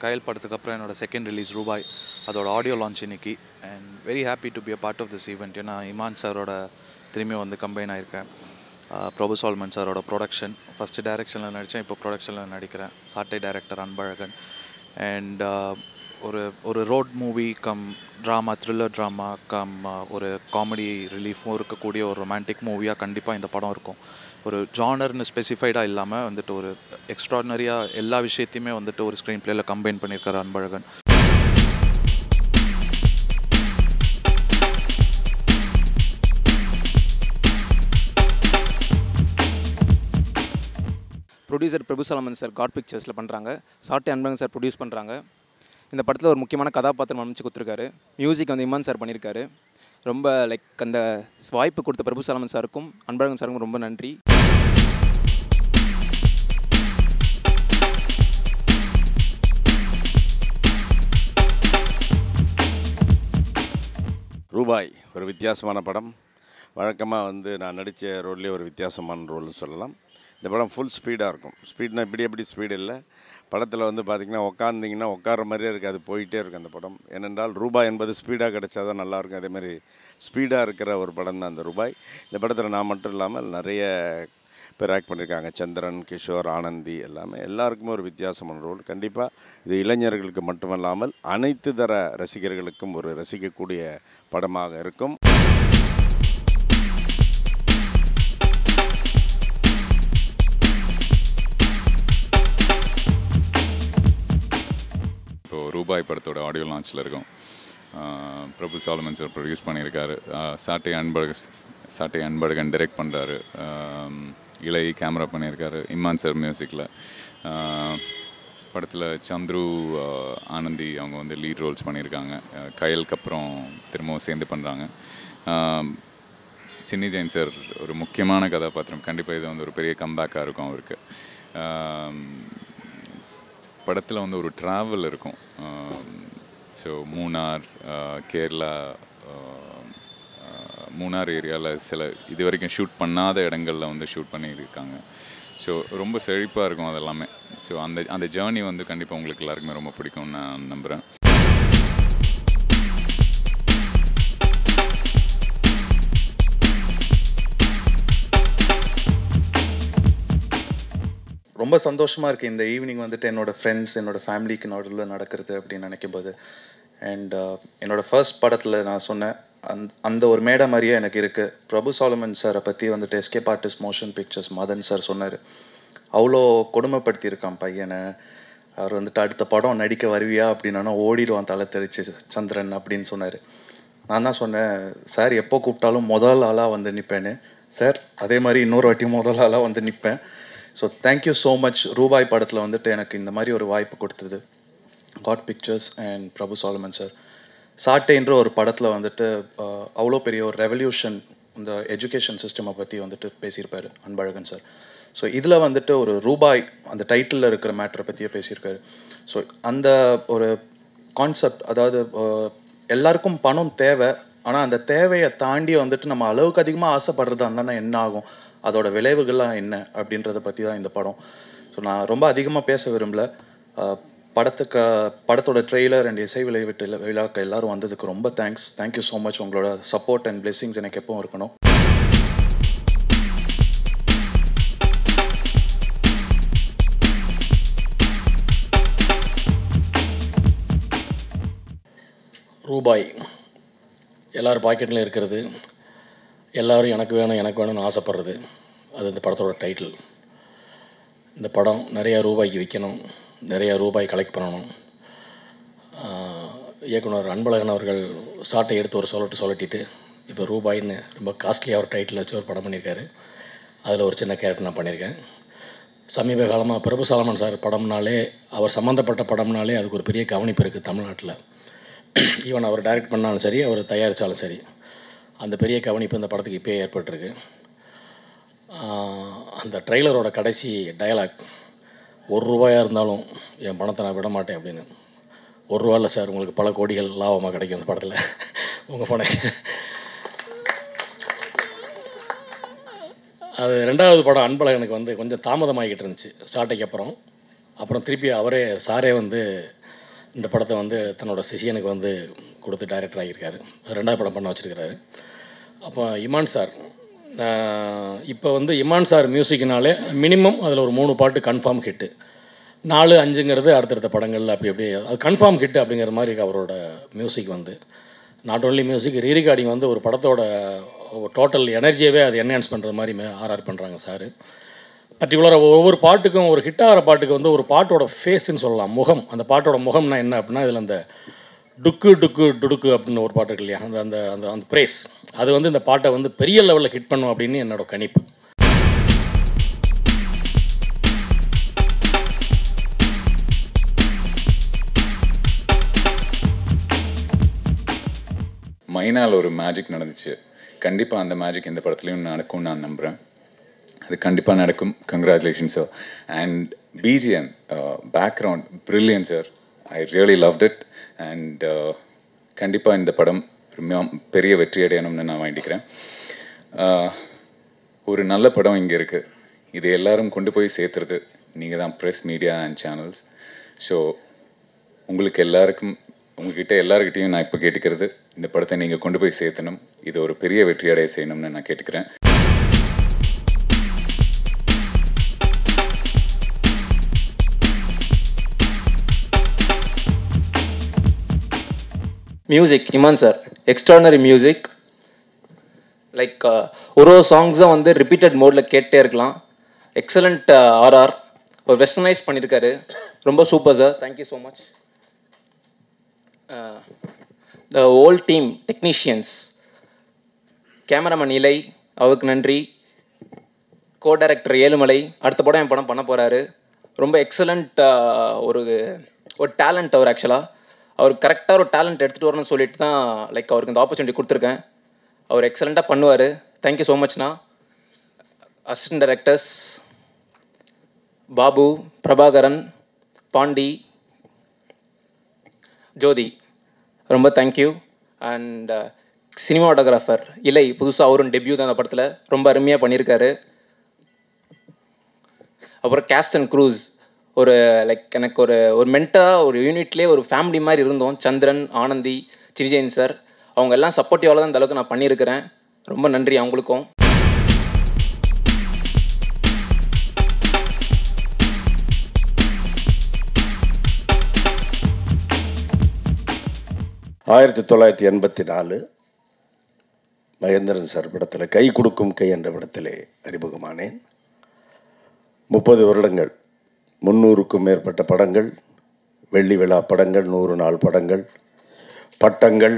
கயல் படத்துக்கு அப்புறம் என்னோட செகண்ட் ரிலீஸ் ரூபாய் அதோட ஆடியோ லான்ச் இன்னைக்கு and very happy to be a part of this event ஏன்னா இமான் சாரோட திரும்பியும் வந்து கம்பைன் ஆயிருக்கேன் ஆஹ் பிரபு சால்மன் சாரோட ப்ரொடக்ஷன் ஃபஸ்ட்டு டைரக்ஷனில் நடித்தேன் இப்போ ப்ரொடக்ஷனில் நடிக்கிறேன் சாட்டை டைரக்டர் அன்பழகன் அண்ட் ஒரு ஒரு road movie cum drama thriller drama cum ஒரு காமெடி ரிலீஃபும் இருக்கக்கூடிய ஒரு ரொமான்டிக் மூவியாக கண்டிப்பாக இந்த படம் இருக்கும் ஒரு ஜானர்னு ஸ்பெசிஃபைடாக இல்லாமல் வந்துட்டு ஒரு எக்ஸ்ட்ராடனரியாக எல்லா விஷயத்தையுமே வந்துட்டு ஒரு ஸ்க்ரீன் பிளேயில் கம்பைன் பண்ணியிருக்காரு Anbazhagan producer Prabhu Solomon sir God பிக்சர்ஸில் பண்ணுறாங்க சாட்டை அன்பழகன் சார் ப்ரொடியூஸ் பண்ணுறாங்க இந்த படத்தில் ஒரு முக்கியமான கதாபாத்திரம் அமைச்சு கொடுத்துருக்காரு மியூசிக் வந்து இமான் சார் பண்ணியிருக்காரு ரொம்ப லைக் அந்த வாய்ப்பு கொடுத்த பிரபு சலமன் சாருக்கும் அன்பழகன் சாருக்கும் ரொம்ப நன்றி ரூபாய் ஒரு வித்தியாசமான படம் வழக்கமாக வந்து நான் நடித்த ரோல்லே ஒரு வித்தியாசமான ரோல்னு சொல்லலாம் இந்த படம் ஃபுல் ஸ்பீடாக இருக்கும் ஸ்பீட்னா இப்படி எப்படி ஸ்பீடு இல்லை படத்தில் வந்து பார்த்திங்கன்னா உட்காந்திங்கன்னா உட்கார மாதிரியே இருக்குது அது போயிட்டே இருக்கும் அந்த படம் ஏனென்றால் ரூபாய் என்பது ஸ்பீடாக கிடைச்சா தான் நல்லாயிருக்கும் அதே மாதிரி ஸ்பீடாக இருக்கிற ஒரு படம் தான் அந்த ரூபாய் இந்த படத்தில் நான் மட்டும் இல்லாமல் நிறைய பேர் ஆக்ட் பண்ணியிருக்காங்க சந்திரன் கிஷோர் ஆனந்தி எல்லாமே எல்லாருக்குமே ஒரு வித்தியாசமான ரோல் கண்டிப்பாக இது இளைஞர்களுக்கு மட்டுமல்லாமல் அனைத்து தர ரசிகர்களுக்கும் ஒரு ரசிக்கக்கூடிய படமாக இருக்கும் இப்போது ரூபாய் படத்தோட ஆடியோ லான்ச்சில் இருக்கோம் ஆஹ் பிரபு சாலமன் சார் ப்ரொடியூஸ் பண்ணியிருக்காரு ஆஹ் சாட்டை அன்பழக சாட்டை அன்பழகன் டைரக்ட் பண்ணுறாரு இலை கேமரா பண்ணியிருக்காரு இம்மான் சார் மியூசிக்கில் படத்தில் சந்துரு ஆஹ் ஆனந்தி அவங்க வந்து லீட் ரோல்ஸ் பண்ணியிருக்காங்க ஆஹ் கயலுக்கு அப்புறம் திரும்பவும் சேர்ந்து பண்ணுறாங்க சின்னி ஜெயின் சார் ஒரு முக்கியமான கதாபாத்திரம் கண்டிப்பாக இது வந்து ஒரு பெரிய கம்பேக்காக இருக்கும் அவருக்கு ஆம், படத்தில் வந்து ஒரு ட்ராவல் இருக்கும் ஸோ மூணார் ஆஹ் கேரளா ஆஹ் ஆஹ் மூணார் ஏரியாவில் சில இது வரைக்கும் ஷூட் பண்ணாத இடங்களில் வந்து ஷூட் பண்ணியிருக்காங்க ஸோ ரொம்ப செழிப்பாக இருக்கும் அதெல்லாமே ஸோ அந்த அந்த ஜேர்னி வந்து கண்டிப்பாக உங்களுக்கு எல்லாருக்குமே ரொம்ப பிடிக்கும்னு நான் நம்புகிறேன் ரொம்ப சந்தோஷமாக இருக்குது இந்த ஈவினிங் வந்துட்டு என்னோட ஃப்ரெண்ட்ஸ் என்னோட ஃபேமிலிக்கு நடுவில் நடக்கிறது அப்படின்னு நினைக்கும் போது அண்ட் என்னோட ஃபர்ஸ்ட் படத்தில் நான் சொன்னேன் அந் அந்த ஒரு மேடை மாதிரியே எனக்கு இருக்குது பிரபு சாலமன் சாரை பற்றி வந்துட்டு escape artist motion pictures Madan sir சொன்னார் அவ்வளோ கொடுமைப்படுத்தியிருக்கான் பையனை அவர் வந்துட்டு அடுத்த படம் நடிக்க வருவியா அப்படின்னா ஓடிடுவான் தலை தெரிச்சு சந்திரன் அப்படின்னு சொன்னார் நான் தான் சொன்னேன் சார் எப்போ கூப்பிட்டாலும் முதல் ஆளாக வந்து நிற்பேன்னு சார் அதே மாதிரி இன்னொரு வாட்டி முதல் ஆளாக வந்து நிற்பேன் ஸோ தேங்க்யூ ஸோ மச் ரூபாய் படத்தில் வந்துட்டு எனக்கு இந்த மாதிரி ஒரு வாய்ப்பு கொடுத்தது God pictures and Prabhu Solomon sir சாட்டைன்ற ஒரு படத்தில் வந்துட்டு அஹ், அவ்வளோ பெரிய ஒரு ரெவல்யூஷன் இந்த எஜுகேஷன் சிஸ்டமை பற்றி வந்துட்டு பேசியிருப்பார் அன்பழகன் சார் ஸோ இதில் வந்துட்டு ஒரு ரூபாய் அந்த டைட்டிலில் இருக்கிற மேட்டரை பற்றியே பேசியிருக்காரு ஸோ அந்த ஒரு கான்செப்ட் அதாவது அஹ், எல்லாருக்கும் பணம் தேவை ஆனால் அந்த தேவையை தாண்டி வந்துட்டு நம்ம அளவுக்கு அதிகமாக ஆசைப்படுறதா இருந்தால் என்ன ஆகும் அதோட விளைவுகள்லாம் என்ன அப்படின்றத பற்றி தான் இந்த படம் ஸோ நான் ரொம்ப அதிகமாக பேச விரும்பல அஹ், படத்துக்கு படத்தோட ட்ரெய்லர் அண்ட் இசை விளைவிட்டு விழாக்கு எல்லாரும் வந்ததுக்கு ரொம்ப தேங்க்ஸ் தேங்க்யூ ஸோ மச் உங்களோட சப்போர்ட் அண்ட் பிளெஸிங்ஸ் எனக்கு எப்பவும் இருக்கணும் ரூபாய் எல்லார் பாக்கெட்லையும் இருக்கிறது எல்லாரும் எனக்கு வேணும் எனக்கு வேணும்னு ஆசைப்படுறது அது இந்த படத்தோட டைட்டில் இந்த படம் நிறையா ரூபாய்க்கு விற்கணும் நிறையா ரூபாய் கலெக்ட் பண்ணணும் ஆஹ் இயக்குனர் அன்பழகன் அவர்கள் சாட்டை எடுத்து ஒரு சொல்லட்டு சொல்லட்டிட்டு இப்போ ரூபாய்ன்னு ரொம்ப காஸ்ட்லியாக ஒரு டைட்டில் வச்சு ஒரு படம் பண்ணியிருக்காரு அதில் ஒரு சின்ன கேரக்டர் நான் பண்ணியிருக்கேன் சமீப காலமாக பிரபு சாலமன் சார் படம்னாலே அவர் சம்மந்தப்பட்ட படம்னாலே அதுக்கு ஒரு பெரிய கவனிப்பு இருக்குது தமிழ்நாட்டில் ஈவன் அவர் டைரக்ட் பண்ணாலும் சரி அவர் தயாரித்தாலும் சரி அந்த பெரிய கவனிப்பு இந்த படத்துக்கு இப்போயே ஏற்பட்டிருக்கு ஆஹ் அந்த ட்ரெய்லரோட கடைசி டயலாக் ஒரு ரூபாயாக இருந்தாலும் என் பணத்தை நான் விட மாட்டேன் அப்படின்னு ஒரு ரூபா இல்லை சார் உங்களுக்கு பல கோடிகள் லாபமாக கிடைக்கும் இந்த படத்தில் உங்கள் பணம் அது ரெண்டாவது படம் அன்பழகனுக்கு வந்து கொஞ்சம் தாமதமாகிக்கிட்டு இருந்துச்சு சாட்டைக்கு அப்புறம் அப்புறம் திருப்பி அவரே சாரே வந்து இந்த படத்தை வந்து தன்னோட சிஷியனுக்கு வந்து கொடுத்து டைரக்டர் ஆகியிருக்காரு ரெண்டாவது படம் பண்ண வச்சுருக்கிறாரு அப்போ இமான் சார் இப்போ வந்து இமான் சார் மியூசிக்னாலே மினிமம் அதில் ஒரு மூணு பாட்டு கன்ஃபார்ம் ஹிட்டு நாலு அஞ்சுங்கிறது அடுத்தடுத்த படங்களில் அப்படி அப்படியே அது கன்ஃபார்ம் ஹிட் அப்படிங்கிற மாதிரி இருக்கு அவரோட மியூசிக் வந்து நாட் ஓன்லி மியூசிக் ரீரிகார்டிங் வந்து ஒரு படத்தோட டோட்டல் எனர்ஜியவே அது என்ஹான்ஸ் பண்ணுற மாதிரி ஆர்ஆர் பண்ணுறாங்க சார் பர்டிகுலராக ஒவ்வொரு பாட்டுக்கும் ஒரு ஹிட் ஆகிற பாட்டுக்கு வந்து ஒரு பாட்டோட ஃபேஸ்ன்னு சொல்லலாம் முகம் அந்த பாட்டோட முகம்னா என்ன அப்படின்னா இதில் அந்த டுக்கு டுக்கு டுடுக்கு அப்படின்னு ஒரு பாட்டு இருக்கு இல்லையா அந்த அந்த அந்த அந்த ப்ரேஸ் அது வந்து இந்த பாட்டை வந்து பெரிய லெவலில் ஹிட் பண்ணும் அப்படின்னு என்னோட கணிப்பு மைனால் ஒரு மேஜிக் நடந்துச்சு கண்டிப்பாக அந்த மேஜிக் இந்த படத்துலையும் நடக்கும் நான் நம்புகிறேன் அது கண்டிப்பாக நடக்கும் congratulation sir and BGM background brilliant sir I really loved it and கண்டிப்பாக இந்த படம் மிக- பெரிய வெற்றி அடையணும்னு நான் வேண்டிக்கிறேன் Uh, ஒரு நல்ல படம் இங்கே இருக்குது இது எல்லாரும் கொண்டு போய் சேர்த்துறது நீங்கள் தான் press media and channels so உங்களுக்கு எல்லாருக்கும் உங்ககிட்ட எல்லாருக்கிட்டையும் நான் இப்போ கேட்டுக்கிறது இந்த படத்தை நீங்கள் கொண்டு போய் சேர்த்தணும் இது ஒரு பெரிய வெற்றி அடைய செய்யணும்னு நான் கேட்டுக்கிறேன் music Imman sir extraordinary music like ஒரு ஒரு சாங்ஸும் வந்து ரிப்பீட்டட் மோடில் கேட்டே இருக்கலாம் எக்ஸலண்ட் ஆர்ஆர் ஒரு வெஸ்டர்னைஸ் பண்ணியிருக்காரு ரொம்ப super sir thank you so much the whole team technicians cameraman இலை அவருக்கு நன்றி கோ டைரக்டர் ஏழுமலை அடுத்த படம் என் படம் பண்ண போகிறாரு ரொம்ப எக்ஸலண்ட் ஒரு ஒரு டேலண்ட் அவர் ஆக்சுவலாக அவர் கரெக்டாக ஒரு டேலண்ட் எடுத்துகிட்டு வரணும்னு சொல்லிட்டு தான் லைக் அவருக்கு இந்த ஆப்பர்ச்சுனிட்டி கொடுத்துருக்கேன் அவர் எக்ஸலண்ட்டாக பண்ணுவார் தேங்க்யூ ஸோ மச்ண்ணா அசிஸ்டன்ட் டைரக்டர்ஸ் பாபு பிரபாகரன் பாண்டி ஜோதி ரொம்ப தேங்க்யூ அண்ட் சினிமாட்டோகிராஃபர் இலை புதுசாக அவரும் டெபியூ தான் அந்த படத்தில் ரொம்ப அருமையாக பண்ணியிருக்காரு அப்புறம் கேஸ்ட் அண்ட் க்ரூஸ் ஒரு லைக் எனக்கு ஒரு ஒரு மென்டாக ஒரு யூனிட்லேயே ஒரு ஃபேமிலி மாதிரி இருந்தோம் சந்திரன் ஆனந்தி சிரிஜெயின் சார் அவங்க எல்லாம் சப்போர்ட்டிவால தான் இந்த அளவுக்கு நான் பண்ணியிருக்கிறேன் ரொம்ப நன்றி அவங்களுக்கும் ஆயிரத்தி தொள்ளாயிரத்தி எண்பத்தி நாலு மகேந்திரன் சார் படத்தில் கை கொடுக்கும் கை என்ற படத்திலே அறிமுகமானேன் முப்பது வருடங்கள் முந்நூறுக்கும் மேற்பட்ட படங்கள் வெள்ளி விழா படங்கள் நூறு நாள் படங்கள் பட்டங்கள்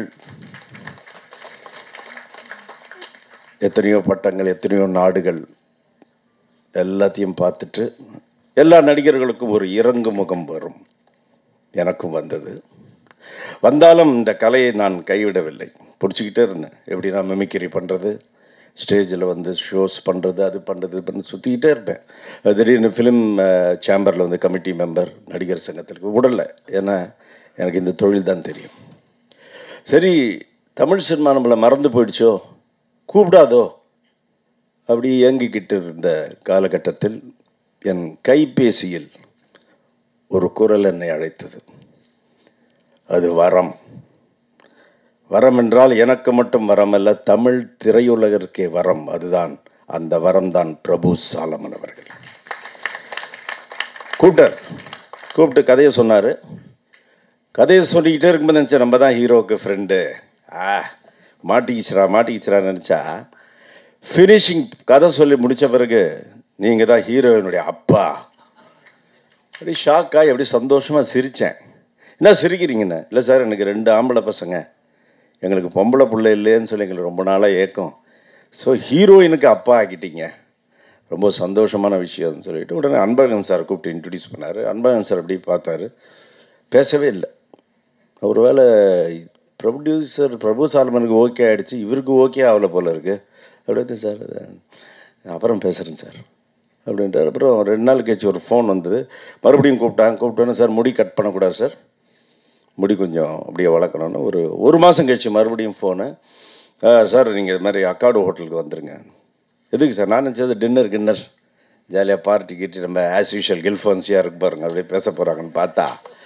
எத்தனையோ பட்டங்கள் எத்தனையோ நாடுகள் எல்லாத்தையும் பார்த்துட்டு எல்லா நடிகர்களுக்கும் ஒரு இறங்கு முகம் வரும் எனக்கும் வந்தது வந்தாலும் இந்த கலையை நான் கைவிடவில்லை பிடிச்சிக்கிட்டே இருந்தேன் எப்படின்னா மிமிக்ரி பண்ணுறது ஸ்டேஜில் வந்து ஷோஸ் பண்ணுறது அது பண்ணுறது இது பண்ணி சுற்றிக்கிட்டே இருப்பேன் அது திடீர்னு ஃபிலிம் சேம்பரில் வந்து கமிட்டி மெம்பர் நடிகர் சங்கத்தில் விடலை ஏன்னா எனக்கு இந்த தொழில் தான் தெரியும் சரி தமிழ் சினிமா நம்மளை மறந்து போயிடுச்சோ கூப்பிடாதோ அப்படி இயங்கிக்கிட்டு இருந்த காலகட்டத்தில் என் கைபேசியில் ஒரு குரல் என்னை அழைத்தது அது வரம் வரம் என்றால் எனக்கு மட்டும் வரம் அல்ல தமிழ் திரையுலகிற்கே வரம் அதுதான் அந்த வரம் தான் பிரபு சாலமன் அவர்கள் கூப்பிட்டார் கூப்பிட்டு கதையை சொன்னார் கதையை சொல்லிக்கிட்டே இருக்கும்போது நினச்சேன் நம்ம தான் ஹீரோவுக்கு ஃப்ரெண்டு ஆ மாட்டிக்கிச்சுரா மாட்டிக்கிச்சுரா நினச்சா ஃபினிஷிங் கதை சொல்லி முடித்த பிறகு நீங்கள் தான் ஹீரோயினுடைய அப்பா அப்படி ஷாக்காகி அப்படி சந்தோஷமாக சிரித்தேன் என்ன சிரிக்கிறீங்கண்ணே இல்லை சார் எனக்கு ரெண்டு ஆம்பளை பசங்க எங்களுக்கு பொம்பளை பிள்ளை இல்லைன்னு சொல்லி எங்களுக்கு ரொம்ப நாளாக ஏக்கம் ஸோ ஹீரோயினுக்கு அப்பா ஆக்கிட்டீங்க ரொம்ப சந்தோஷமான விஷயம்னு சொல்லிட்டு உடனே அன்பழகன் சார் கூப்பிட்டு இன்ட்ரடியூஸ் பண்ணார் அன்பழகன் சார் அப்படி பார்த்தாரு பேசவே இல்லை ஒருவேளை ப்ரொடியூசர் பிரபு சாலமனுக்கு ஓகே ஆகிடுச்சு இவருக்கு ஓகே ஆகலை போல இருக்கு அப்படியே சார் அப்புறம் பேசுகிறேன் சார் அப்படின்ட்டு அப்புறம் ரெண்டு நாள் கழிச்சு ஒரு ஃபோன் வந்தது மறுபடியும் கூப்பிட்டாங்க கூப்பிட்டோன்னே சார் முடி கட் பண்ணக்கூடாது சார் முடி கொஞ்சம் அப்படியே வளர்க்கணும்னு ஒரு ஒரு மாதம் கழிச்சு மறுபடியும் ஃபோனு சார் நீங்கள் இது மாதிரி அக்காடு ஹோட்டலுக்கு வந்துருங்க எதுக்கு சார் நான் நினச்சது டின்னர் கின்னர் ஜாலியாக பார்ட்டி கிட்டி நம்ம ஆஸ் யூஷுவல் கில்ஃபோன்ஸியாக இருக்கு பாருங்க அப்படியே பேச போகிறாங்கன்னு பார்த்தா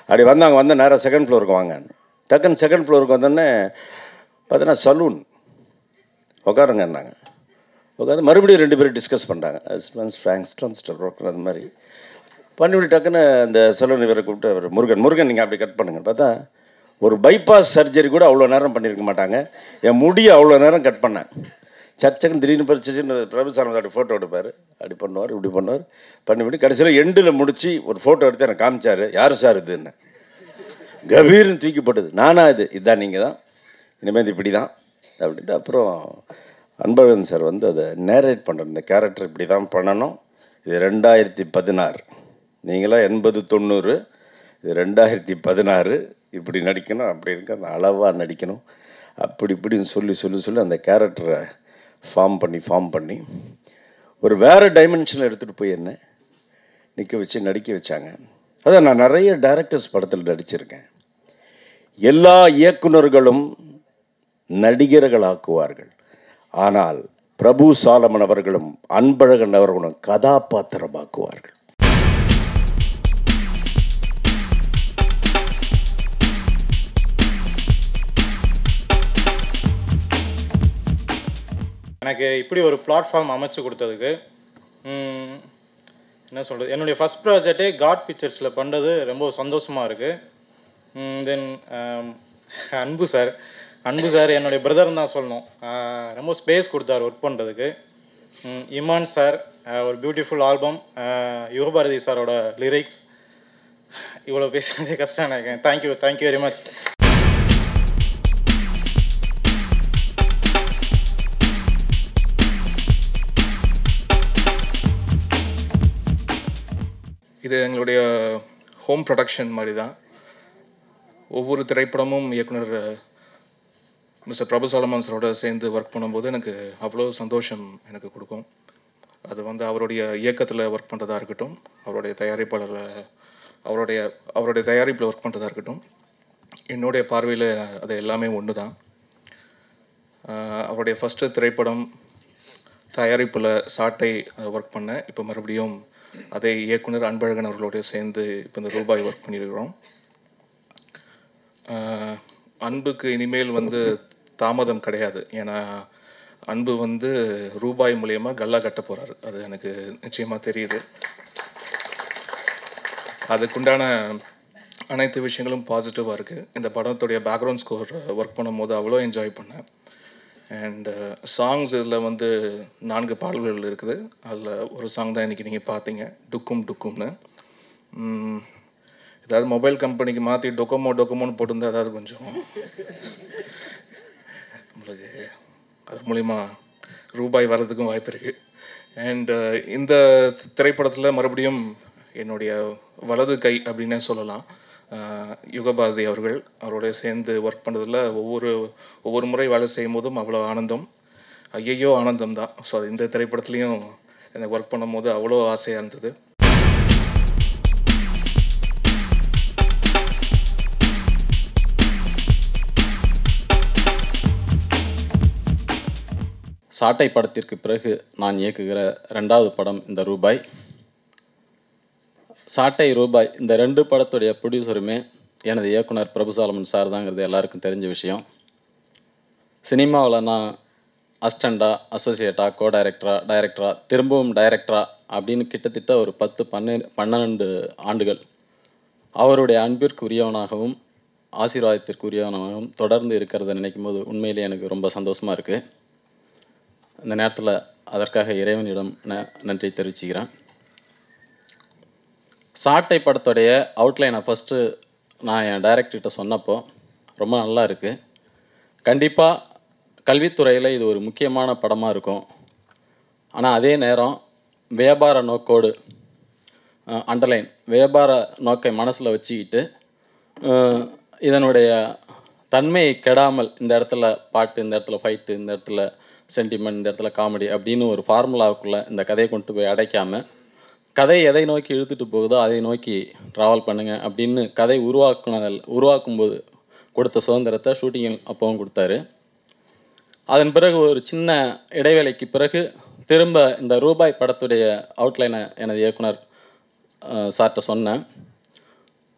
அப்படி வந்தாங்க வந்து நேராக செகண்ட் ஃப்ளோருக்கு வாங்க டக்குன்னு செகண்ட் ஃப்ளோருக்கு வந்தோடனே பார்த்தீங்கன்னா சலூன் உட்காருங்கன்னாங்க உட்காந்து மறுபடியும் ரெண்டு பேரும் டிஸ்கஸ் பண்ணிட்டாங்க அது மாதிரி பண்ணிவிட்டு டக்குன்னு அந்த சலூன் இவரை கூப்பிட்டு அவர் முருகன் முருகன் நீங்கள் அப்படி கட் பண்ணுங்க பார்த்தா ஒரு பைபாஸ் சர்ஜரி கூட அவ்வளோ நேரம் பண்ணியிருக்க மாட்டாங்க என் முடியை அவ்வளோ நேரம் கட் பண்ணேன் சச்சக்கன் திடீர்னு பறிச்சுன்னு பிரபுசாரம் அப்படி ஃபோட்டோ எடுப்பார் அப்படி பண்ணுவார் இப்படி பண்ணுவார் பண்ணிவிட்டு கடைசியில் எண்டில் முடிச்சு ஒரு ஃபோட்டோ எடுத்து எனக்கு காமிச்சார் யார் சார் இதுன்னு கபீர்னு தூக்கி போட்டது நானா இது இதான் நீங்கள் தான் இனிமேல் இப்படி தான் அப்படின்ட்டு அப்புறம் அன்பழகன் சார் வந்து அதை நேரேட் பண்ணுற இந்த கேரக்டர் இப்படி தான் பண்ணணும் இது ரெண்டாயிரத்தி பதினாறு நீங்களாம் எண்பது தொண்ணூறு இது ரெண்டாயிரத்தி பதினாறு இப்படி நடிக்கணும் அப்படி இருக்க அந்த அளவாக நடிக்கணும் அப்படி இப்படின்னு சொல்லி சொல்லி சொல்லி அந்த கேரக்டரை ஃபார்ம் பண்ணி ஃபார்ம் பண்ணி ஒரு வேறு டைமென்ஷனில் எடுத்துகிட்டு போய் என்ன நிற்க வச்சு நடிக்க வச்சாங்க அதான் நான் நிறைய டைரக்டர்ஸ் படத்தில் நடிச்சிருக்கேன் எல்லா இயக்குனர்களும் நடிகர்களாக்குவார்கள் ஆனால் பிரபு சாலமன் அவர்களும் அன்பழகன் அவர்களும் கதாபாத்திரமாக்குவார்கள் எனக்கு இப்படி ஒரு பிளாட்ஃபார்ம் அமைச்சு கொடுத்ததுக்கு ம், என்ன சொல்கிறது என்னுடைய ஃபஸ்ட் ப்ராஜெக்டே காட் பிக்சர்ஸில் பண்ணுறது ரொம்ப சந்தோஷமாக இருக்குது தென் அன்பு சார் அன்பு சார் என்னுடைய பிரதர் தான் சொல்லணும் ஆஹ், ரொம்ப ஸ்பேஸ் கொடுத்தாரு ஒர்க் பண்ணுறதுக்கு இமான் சார் ஒரு பியூட்டிஃபுல் ஆல்பம் யுகபாரதி சாரோட லிரிக்ஸ் இவ்வளோ பேசுறதே கஷ்டம் எனக்கு தேங்க்யூ தேங்க்யூ வெரி மச் இது எங்களுடைய ஹோம் ப்ரொடக்ஷன் மாதிரி தான் ஒவ்வொரு திரைப்படமும் இயக்குனர் மிஸ்டர் பிரபு சாலமன் சாரோட சேர்ந்து ஒர்க் பண்ணும்போது எனக்கு அவ்வளோ சந்தோஷம் எனக்கு கொடுக்கும் அது வந்து அவருடைய இயக்கத்தில் ஒர்க் பண்ணுறதா இருக்கட்டும் அவருடைய தயாரிப்பாளரில் அவருடைய அவருடைய தயாரிப்பில் ஒர்க் பண்ணுறதா இருக்கட்டும் என்னுடைய பார்வையில் அது எல்லாமே ஒன்று தான் ஆஹ் அவருடைய ஃபஸ்ட்டு திரைப்படம் தயாரிப்பில் சாட்டை ஒர்க் பண்ணேன் இப்போ மறுபடியும் அதே இயக்குனர் அன்பழகன் அவர்களோட சேர்ந்து இப்போ இந்த ரூபாய் ஒர்க் பண்ணியிருக்கிறோம் ஆஹ் அன்புக்கு இனிமேல் வந்து தாமதம் கிடையாது ஏன்னா அன்பு வந்து ரூபாய் மூலயமா கல்லா கட்ட போகிறாரு அது எனக்கு நிச்சயமாக தெரியுது அதுக்குண்டான அனைத்து விஷயங்களும் பாசிட்டிவாக இருக்குது இந்த படத்துடைய பேக்ரவுண்ட் ஸ்கோர் ஒர்க் பண்ணும்போது அவ்வளோ என்ஜாய் பண்ணேன் அண்ட் சாங்ஸ் இதில் வந்து நான்கு பாடல்கள் இருக்குது அதில் ஒரு சாங் தான் இன்றைக்கி நீங்கள் பார்த்தீங்க டுக்கும் டுக்கும்னு உம், ஏதாவது மொபைல் கம்பெனிக்கு மாற்றி டொக்கோமோ டொக்கோமோன்னு போட்டிருந்தா ஏதாவது கொஞ்சம் நம்மளுக்கு அது மூலிமா ரூபாய் வர்றதுக்கும் வாய்ப்பு இருக்குது அண்ட் இந்த திரைப்படத்தில் மறுபடியும் என்னுடைய வலது கை அப்படின்னே சொல்லலாம் அஹ், யுகபாரதி அவர்கள் அவரோட சேர்ந்து ஒர்க் பண்ணதில் ஒவ்வொரு ஒவ்வொரு முறை வேலை செய்யும் போதும் அவ்வளோ ஆனந்தம் ஐயையோ ஆனந்தம் தான் ஸோ அது இந்த திரைப்படத்துலேயும் எனக்கு ஒர்க் பண்ணும்போது அவ்வளோ ஆசையாக இருந்தது சாட்டை படத்திற்கு பிறகு நான் இயக்குகிற ரெண்டாவது படம் இந்த ரூபாய் சாட்டை ரூபாய் இந்த ரெண்டு படத்துடைய ப்ரொடியூசருமே எனது இயக்குனர் பிரபுசாலமன் சார் தாங்கிறது எல்லாருக்கும் தெரிஞ்ச விஷயம் சினிமாவில் நான் அஸ்டண்டா அசோசியேட்டா கோ டைரக்டரா டைரக்டரா திரும்பவும் டைரக்டரா அப்படின்னு கிட்டத்தட்ட ஒரு பத்து பன்னெண்டு பன்னெண்டு ஆண்டுகள் அவருடைய அன்பிற்குரியவனாகவும் ஆசீர்வாதத்திற்குரியவனாகவும் தொடர்ந்து இருக்கிறத நினைக்கும் போது உண்மையிலே எனக்கு ரொம்ப சந்தோஷமாக இருக்குது இந்த நேரத்தில் அதற்காக இறைவனிடம் ந நன்றி தெரிவிச்சுக்கிறேன் சாட்டை படத்துடைய அவுட்லைனை ஃபஸ்ட்டு நான் என் டைரக்டர்கிட்ட சொன்னப்போ ரொம்ப நல்லா இருக்குது கண்டிப்பாக கல்வித்துறையில் இது ஒரு முக்கியமான படமாக இருக்கும் ஆனால் அதே நேரம் வியாபார நோக்கோடு அண்டர்லைன் வியாபார நோக்கை மனசில் வச்சுக்கிட்டு அஹ், இதனுடைய தன்மையை கெடாமல் இந்த இடத்துல பாட்டு இந்த இடத்துல ஃபைட்டு இந்த இடத்துல சென்டிமெண்ட் இந்த இடத்துல காமெடி அப்படின்னு ஒரு ஃபார்முலாவுக்குள்ளே இந்த கதையை கொண்டு போய் அடைக்காமல் கதை எதை நோக்கி இழுத்துட்டு போகுதோ அதை நோக்கி ட்ராவல் பண்ணுங்க அப்படின்னு கதை உருவாக்குனதில் உருவாக்கும்போது கொடுத்த சுதந்திரத்தை ஷூட்டிங் அப்பவும் கொடுத்தாரு அதன் பிறகு ஒரு சின்ன இடைவேளைக்கு பிறகு திரும்ப இந்த ரூபாய் படத்துடைய அவுட்லைனை எனது இயக்குனர் அஹ், சார்கிட்ட சொன்னேன்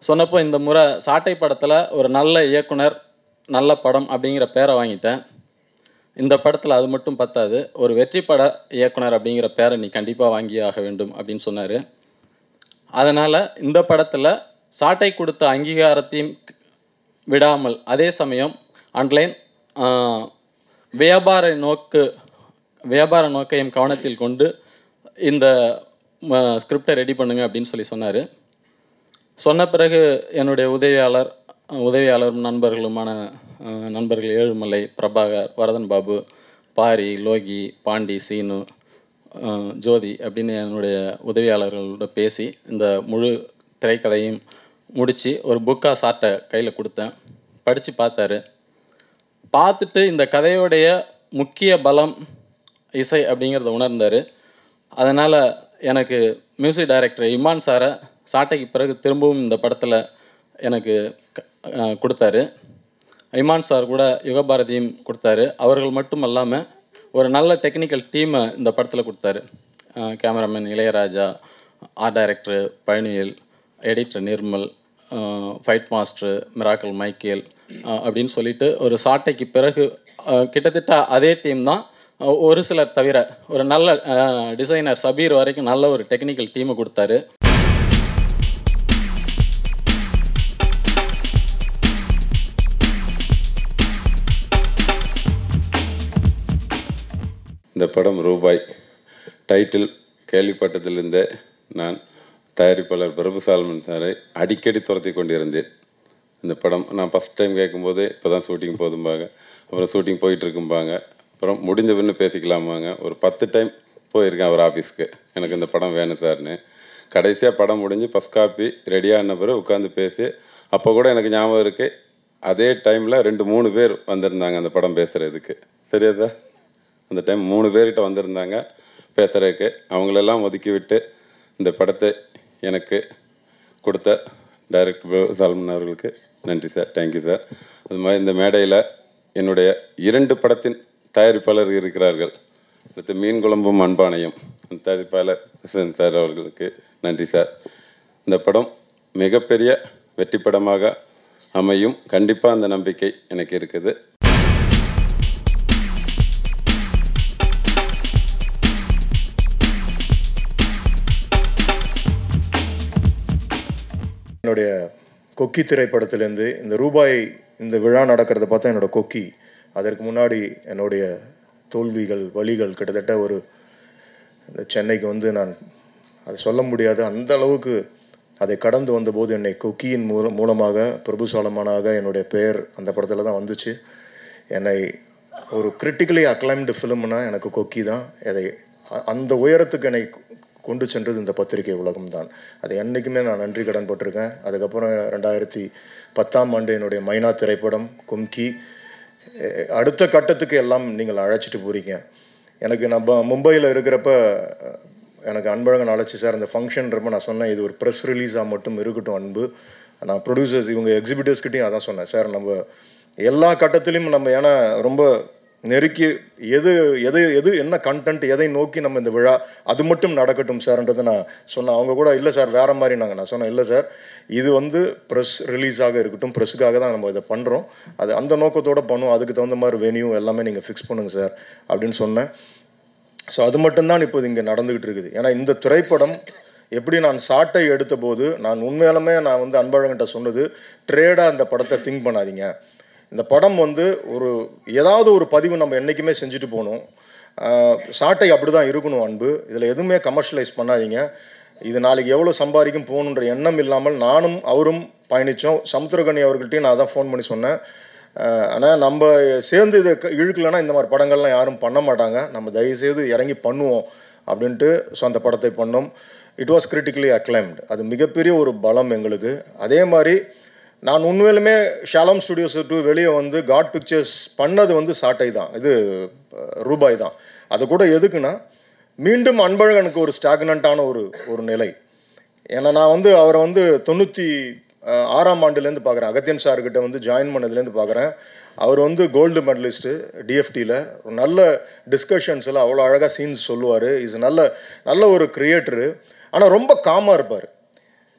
சொன்னப்போ இந்த முறை சாட்டை படத்தில் ஒரு நல்ல இயக்குனர் நல்ல படம் அப்படிங்கிற பேரை வாங்கிட்டேன் இந்த படத்தில் அது மட்டும் பத்தாது ஒரு வெற்றி பட இயக்குனர் அப்படிங்கிற பேரை நீ கண்டிப்பாக வாங்கியே ஆக வேண்டும் அப்படின்னு சொன்னார் அதனால் இந்த படத்தில் சாட்டை கொடுத்த அங்கீகாரத்தையும் விடாமல் அதே சமயம் ஆன்லைன் வியாபார நோக்கு வியாபார நோக்கையும் கவனத்தில் கொண்டு இந்த ஸ்கிரிப்டை ரெடி பண்ணுங்க அப்படின்னு சொல்லி சொன்னார் சொன்ன பிறகு என்னுடைய உதவியாளர் உதவியாளரும் நண்பர்களுமான அஹ், நண்பர்கள் ஏழுமலை பிரபாகர் வரதன் பாபு பாரி லோகி பாண்டி சீனு அஹ், ஜோதி அப்படின்னு என்னுடைய உதவியாளர்களோட பேசி இந்த முழு திரைக்கதையும் முடித்து ஒரு புக்காக சாட்டை கையில் கொடுத்தேன் படித்து பார்த்தாரு பார்த்துட்டு இந்த கதையோடைய முக்கிய பலம் இசை அப்படிங்கிறத உணர்ந்தார் அதனால் எனக்கு மியூசிக் டைரக்டர் இமான் சாரை சாட்டைக்கு பிறகு திரும்பவும் இந்த படத்தில் எனக்கு க- அஹ் கொடுத்தாரு இமான் சார் கூட யுகபாரதியும் கொடுத்தாரு அவர்கள் மட்டும் அல்லாமல் ஒரு நல்ல டெக்னிக்கல் டீமை இந்த படத்தில் கொடுத்தாரு cameraman Ilaiyaraaja art director Palaniyal editor Nirmal fight master Miracle Michael அஹ் அப்படின்னு சொல்லிட்டு ஒரு சாட்டைக்கு பிறகு அஹ் கிட்டத்தட்ட அதே டீம் தான் அஹ் ஒரு சிலர் தவிர ஒரு நல்ல டிசைனர் சபீர் வரைக்கும் நல்ல ஒரு டெக்னிக்கல் டீமை கொடுத்தாரு இந்த படம் ரூபாய் டைட்டில் கேள்விப்பட்டதிலிருந்தே நான் தயாரிப்பாளர் பிரபு சால்மன் சாரை அடிக்கடி துரத்தி கொண்டிருந்தேன் இந்த படம் நான் ஃபஸ்ட் டைம் கேட்கும்போது இப்போ தான் ஷூட்டிங் போதும்பாங்க அப்புறம் ஷூட்டிங் போயிட்டு இருக்கும்பாங்க அப்புறம் முடிஞ்ச பின்னு பேசிக்கலாமாங்க ஒரு பத்து டைம் போயிருக்கேன் அவர் ஆஃபீஸ்க்கு எனக்கு இந்த படம் வேணும் சார்னு கடைசியாக படம் முடிஞ்சு ஃபஸ்ட் காப்பி ரெடியான பிறகு உட்காந்து பேசி அப்போ கூட எனக்கு ஞாபகம் இருக்குது அதே டைமில் ரெண்டு மூணு பேர் வந்திருந்தாங்க அந்த படம் பேசுகிறதுக்கு சரியா சார் அந்த டைம் மூணு பேர்கிட்ட வந்திருந்தாங்க பேசுகிறதுக்கு அவங்களெல்லாம் ஒதுக்கி விட்டு இந்த படத்தை எனக்கு கொடுத்த டைரக்டர் சால்மன் அவர்களுக்கு நன்றி சார் தேங்க்யூ சார் அது மாதிரி இந்த மேடையில் என்னுடைய இரண்டு படத்தின் தயாரிப்பாளர் இருக்கிறார்கள் அடுத்து மீன் குழம்பும் அன்பானையும் அந்த தயாரிப்பாளர் கிருஷ்ணன் சார் அவர்களுக்கு நன்றி சார் இந்த படம் மிகப்பெரிய வெற்றி படமாக அமையும் கண்டிப்பாக அந்த நம்பிக்கை எனக்கு இருக்குது என்னுடைய கொக்கி திரைப்படத்திலேருந்து இந்த ரூபாய் இந்த விழா நடக்கிறத பார்த்தா என்னோட கொக்கி அதற்கு முன்னாடி என்னுடைய தோல்விகள் வலிகள் கிட்டத்தட்ட ஒரு இந்த சென்னைக்கு வந்து நான் அதை சொல்ல முடியாது அந்த அளவுக்கு அதை கடந்து வந்தபோது என்னை கொக்கியின் மூலம் மூலமாக பிரபு சாலமானாக என்னுடைய பெயர் அந்த படத்தில் தான் வந்துச்சு என்னை ஒரு கிரிட்டிக்கலி அக்ளைம்டு ஃபிலிம்னா எனக்கு கொக்கி தான் அதை அ- அந்த உயரத்துக்கு என்னை கொண்டு சென்றது இந்த பத்திரிகை உலகம் தான் அது என்றைக்குமே நான் நன்றி கடன் பட்டிருக்கேன் அதுக்கப்புறம் ரெண்டாயிரத்தி பத்தாம் ஆண்டு என்னுடைய மைனா திரைப்படம் கும்கி அஹ் அடுத்த கட்டத்துக்கு எல்லாம் நீங்கள் அழைச்சிட்டு போறீங்க எனக்கு நம்ம மும்பையில் இருக்கிறப்ப அஹ், எனக்கு அன்பழகன் அழைச்சி சார் அந்த ஃபங்க்ஷன்றப்ப நான் சொன்னேன் இது ஒரு ப்ரெஸ் ரிலீஸாக மட்டும் இருக்கட்டும் அன்பு நான் ப்ரொடியூசர்ஸ் இவங்க எக்ஸிபிட்டர்ஸ்கிட்டையும் அதான் சொன்னேன் சார் நம்ம எல்லா கட்டத்திலையும் நம்ம ஏன்னா ரொம்ப நெருக்கி எது எது எது என்ன கண்டென்ட் எதை நோக்கி நம்ம இந்த விழா அது மட்டும் நடக்கட்டும் சார்ன்றதை நான் சொன்னேன் அவங்க கூட இல்லை சார் வேற மாதிரி நாங்கள் நான் சொன்னேன் இல்லை சார் இது வந்து ப்ரெஸ் ரிலீஸாக இருக்கட்டும் ப்ரெஸ்ஸுக்காக தான் நம்ம இதை பண்ணுறோம் அது அந்த நோக்கத்தோட பண்ணுவோம் அதுக்கு தகுந்த மாதிரி வென்யூ எல்லாமே நீங்கள் ஃபிக்ஸ் பண்ணுங்க சார் அப்படின்னு சொன்னேன் ஸோ அது மட்டும்தான் இப்போ இங்கே நடந்துகிட்டு இருக்குது ஏன்னா இந்த திரைப்படம் எப்படி நான் சாட்டை எடுத்த போது நான் உண்மையாலுமே நான் வந்து அன்பழகன்ட்ட சொன்னது ட்ரேடாக இந்த படத்தை திங்க் பண்ணாதீங்க இந்த படம் வந்து ஒரு ஏதாவது ஒரு பதிவு நம்ம என்றைக்குமே செஞ்சுட்டு போகணும் ஆஹ் சாட்டை அப்படி தான் இருக்கணும் அன்பு இதில் எதுவுமே கமர்ஷியலைஸ் பண்ணாதீங்க இது நாளைக்கு எவ்வளோ சம்பாதிக்கும் போகணுன்ற எண்ணம் இல்லாமல் நானும் அவரும் பயணித்தோம் சமுத்திரகனி அவர்கள்ட்டையும் நான் தான் ஃபோன் பண்ணி சொன்னேன் ஆனால் நம்ம சேர்ந்து இதை க- இழுக்கலைன்னா இந்த மாதிரி படங்கள்லாம் யாரும் பண்ண மாட்டாங்க நம்ம தயவுசெய்து இறங்கி பண்ணுவோம் அப்படின்ட்டு ஸோ அந்த படத்தை பண்ணோம் இட் வாஸ் கிரிட்டிக்கலி அக்ளைம்டு அது மிகப்பெரிய ஒரு பலம் எங்களுக்கு அதே மாதிரி நான் உண்மையிலுமே ஷாலம் ஸ்டுடியோஸ் விட்டு வெளியே வந்து காட் பிக்சர்ஸ் பண்ணது வந்து சாட்டை தான் இது அஹ், ரூபாய் தான் அது கூட எதுக்குன்னா மீண்டும் அன்பழகனுக்கு ஒரு ஸ்டாக்னண்ட்டான ஒரு ஒரு நிலை ஏன்னா நான் வந்து அவரை வந்து தொண்ணூற்றி ஆறாம் ஆண்டுலேருந்து பார்க்குறேன் அகத்தியன் சார்கிட்ட வந்து ஜாயின் பண்ணதுலேருந்து பார்க்குறேன் அவர் வந்து கோல்டு மெடலிஸ்ட்டு டிஎஃப்டியில் ஒரு நல்ல டிஸ்கஷன்ஸில் அவ்வளோ அழகாக சீன்ஸ் சொல்லுவார் இஸ் நல்ல நல்ல ஒரு கிரியேட்டரு ஆனால் ரொம்ப காமாக இருப்பார்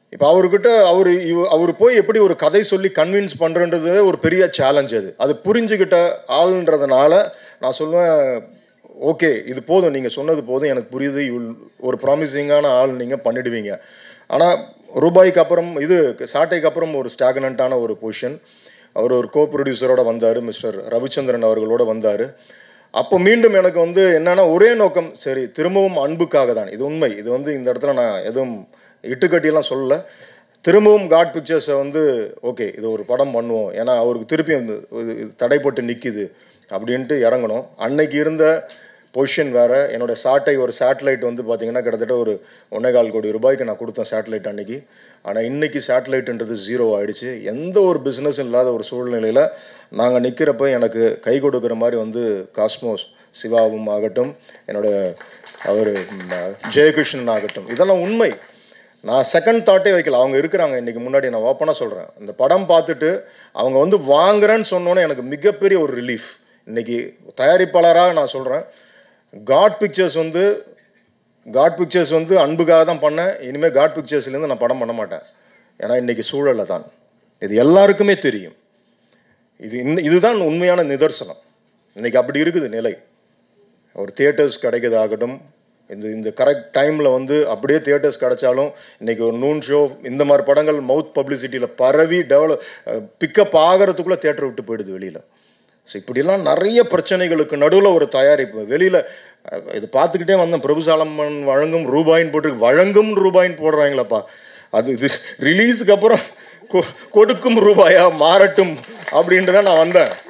இப்போ அவர்கிட்ட அவர் அவர் போய் எப்படி ஒரு கதை சொல்லி கன்வின்ஸ் பண்ணுறன்றது ஒரு பெரிய சேலஞ்ச் அது அது புரிஞ்சுக்கிட்ட ஆளுன்றதுனால நான் சொல்லுவேன் ஓகே இது போதும் நீங்கள் சொன்னது போதும் எனக்கு புரியுது இவள் ஒரு ப்ராமிசிங்கான ஆள் நீங்கள் பண்ணிடுவீங்க ஆனால் ரூபாய்க்கு அப்புறம் இது சாட்டைக்கு அப்புறம் ஒரு ஸ்டாக்னண்ட்டான ஒரு பொசிஷன் அவர் ஒரு கோ ப்ரொடியூசரோட வந்தார் மிஸ்டர் ரவிச்சந்திரன் அவர்களோட வந்தார் அப்போ மீண்டும் எனக்கு வந்து என்னன்னா ஒரே நோக்கம் சரி திரும்பவும் அன்புக்காக தான் இது உண்மை இது வந்து இந்த இடத்துல நான் எதுவும் இட்டுக்கட்டியெல்லாம் சொல்லலை திரும்பவும் காட் பிக்சர்ஸை வந்து ஓகே இது ஒரு படம் பண்ணுவோம் ஏன்னா அவருக்கு திருப்பி வந்து இது இது தடைப்பட்டு நிற்கிது அப்படின்ட்டு இறங்கணும் அன்னைக்கு இருந்த பொசிஷன் வேறு என்னோட சாட்டை ஒரு சேட்டலைட் வந்து பார்த்தீங்கன்னா கிட்டத்தட்ட ஒரு ஒன்றே கால் கோடி ரூபாய்க்கு நான் கொடுத்தேன் சேட்டலைட் அன்னைக்கு ஆனால் இன்னைக்கு சேட்டலைட்டுன்றது ஜீரோ ஆயிடுச்சு எந்த ஒரு பிஸ்னஸ் இல்லாத ஒரு சூழ்நிலையில் நாங்கள் நிற்கிறப்ப எனக்கு கை கொடுக்குற மாதிரி வந்து காஸ்மோஸ் சிவாவும் ஆகட்டும் என்னோட அவர் ஜெயகிருஷ்ணன் ஆகட்டும் இதெல்லாம் உண்மை நான் செகண்ட் தாட்டே வைக்கல அவங்க இருக்கிறாங்க இன்னைக்கு முன்னாடி நான் ஓப்பனாக சொல்கிறேன் இந்த படம் பார்த்துட்டு அவங்க வந்து வாங்குறேன்னு சொன்னோன்னே எனக்கு மிகப்பெரிய ஒரு ரிலீஃப் இன்னைக்கு தயாரிப்பாளராக நான் சொல்கிறேன் காட் பிக்சர்ஸ் வந்து காட் பிக்சர்ஸ் வந்து அன்புக்காக தான் பண்ணேன் இனிமேல் காட் பிக்சர்ஸ்லேருந்து நான் படம் பண்ண மாட்டேன் ஏன்னா இன்னைக்கு சூழலில் தான் இது எல்லாருக்குமே தெரியும் இது இன்ன இதுதான் உண்மையான நிதர்சனம் இன்னைக்கு அப்படி இருக்குது நிலை ஒரு தியேட்டர்ஸ் கிடைக்கிறதாகட்டும் இந்த இந்த கரெக்ட் டைமில் வந்து அப்படியே தியேட்டர்ஸ் கிடைச்சாலும் இன்னைக்கு ஒரு நூன் ஷோ இந்த மாதிரி படங்கள் மவுத் பப்ளிசிட்டியில் பரவி டெவலப் பிக்கப் ஆகிறதுக்குள்ளே தியேட்டர் விட்டு போயிடுது வெளியில் ஸோ இப்படிலாம் நிறைய பிரச்சனைகளுக்கு நடுவில் ஒரு தயாரிப்பு வெளியில் இது பார்த்துக்கிட்டே வந்தேன் பிரபுசாலம்மன் வழங்கும் ரூபாயின்னு போட்டு வழங்கும் ரூபாயின்னு போடுறாங்களப்பா அது இது ரிலீஸுக்கு அப்புறம் கொ- கொடுக்கும் ரூபாயா மாறட்டும் அப்படின்ட்டு தான் நான் வந்தேன்